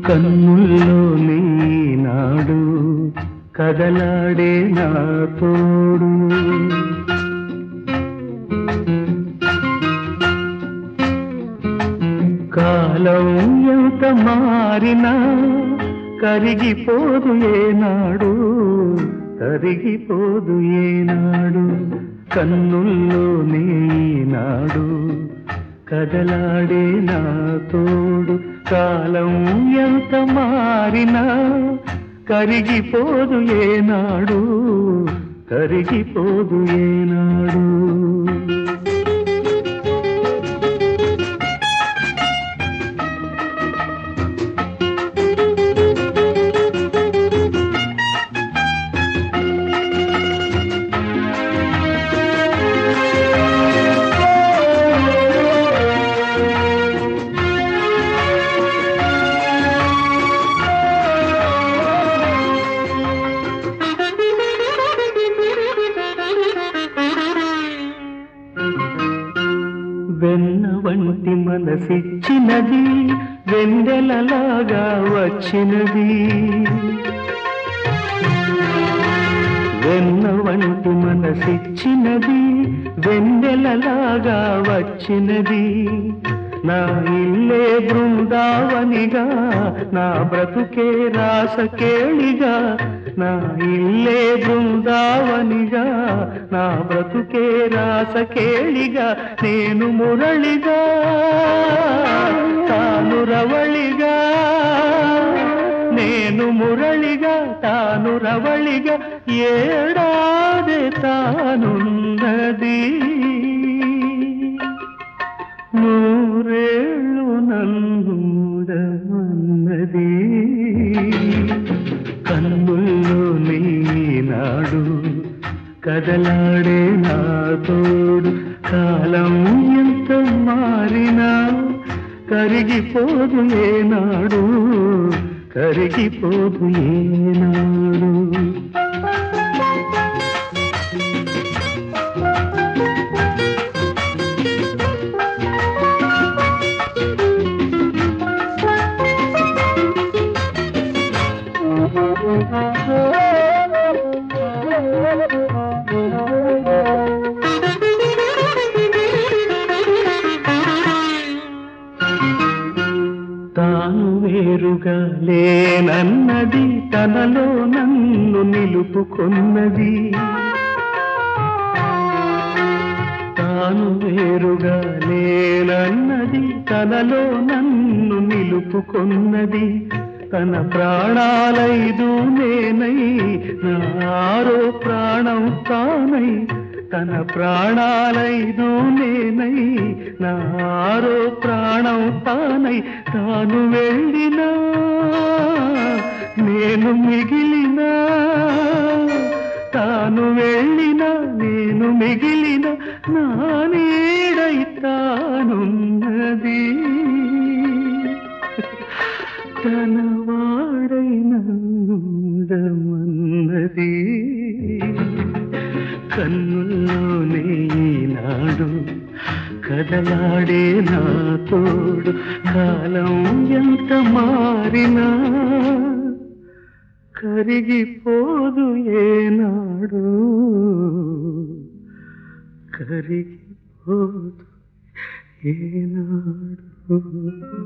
కన్నుల్లో నాడు కదలాడే నా తోడు కాలం ఎంత మారినా కరిగిపోదు ఏనాడు కరిగిపోదు ఏనాడు కన్నుల్లో నాడు కదలాడే నా తోడు కాలం ఎంత మారినా కరిగిపోదు ఏనాడు కరిగిపోదు ఏనాడు వెన్న వంటి మనసిచ్చినది వెండెలలాగా వచ్చినది వెన్న వంటి మనసిచ్చినది వెండెలలాగా వచ్చినది నా ఇల్లే బృందావనిగా నా బ్రతుకే రాసకేళిగా నా ఇల్లే బృందావనిగా నా బ్రతుకే రాసకేళిగా నేను మురళిగా తాను రవళిగా నేను మురళిగా తాను రవళిగా ఏడాది తానున్నది నూరేళ్ళు నన్నుడమన్నది కన్నుల్లో నాడు కదలాడే నా తోడు కాలం ఎంత మారినా కరిగిపోదు ఏనాడు కరిగిపోదు ఏనాడు తాను వేరుగా లేనన్నది తనలో నన్ను నిలుపుకున్నది తాను వేరుగా లేనన్నది తనలో నన్ను నిలుపుకున్నది తన ప్రాణాలైదు నేనై నారో ప్రాణం తానై తన ప్రాణాలైదు నేనై నారో ప్రాణం తానై తాను వెళ్ళినా నేను మిగిలినా తాను వెళ్ళినా నేను మిగిలిన నా నీడై తానున్నది తన వాడైనందమన్నది కన్నుల్లోనే నాడు కదలాడే నా తోడు కాలం ఎంత మారినా కరిగిపోదు ఏనాడు కరిగిపోదు ఏనాడు